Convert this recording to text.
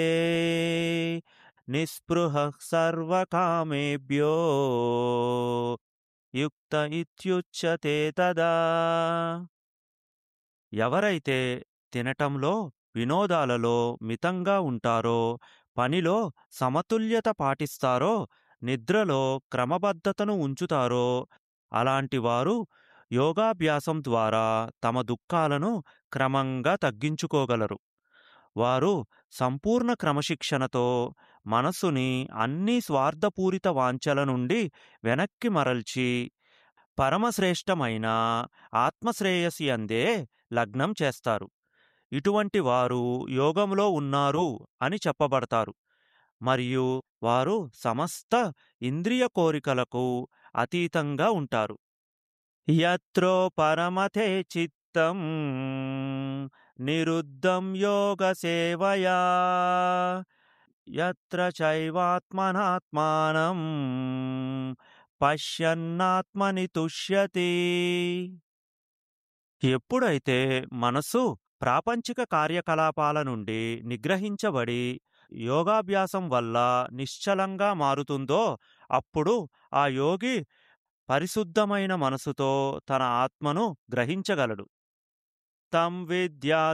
నిస్పృహ సర్వకామేభ్యో యుక్త ఇత్యుచ్యతే తదా ఎవరైతే తినటంలో వినోదాలలో మితంగా ఉంటారో పనిలో సమతుల్యత పాటిస్తారో నిద్రలో క్రమబద్ధతను ఉంచుతారో అలాంటి వారు యోగాభ్యాసం ద్వారా తమ దుఃఖాలను క్రమంగా తగ్గించుకోగలరు వారు సంపూర్ణ క్రమశిక్షణతో మనస్సుని అన్ని స్వార్థపూరిత వాంఛల నుండి వెనక్కి మరల్చి పరమశ్రేష్టమైన ఆత్మశ్రేయసి అందే లగ్నం చేస్తారు ఇటువంటి వారు యోగంలో ఉన్నారు అని చెప్పబడతారు మరియు వారు సమస్త ఇంద్రియ కోరికలకు అతీతంగా ఉంటారు యత్రో పరమతే చిత్తం నిరుద్ధం యోగ సేవయా యత్ర చైవాత్మనాత్మానం పశ్యన్నాత్మని తుష్యతి ఎప్పుడైతే మనస్సు ప్రాపంచిక కార్యకలాపాల నుండి నిగ్రహించబడి యోగాభ్యాసం వల్ల నిశ్చలంగా మారుతుందో అప్పుడు ఆ యోగి పరిశుద్ధమైన మనసుతో తన ఆత్మను గ్రహించగలడు తం విద్యా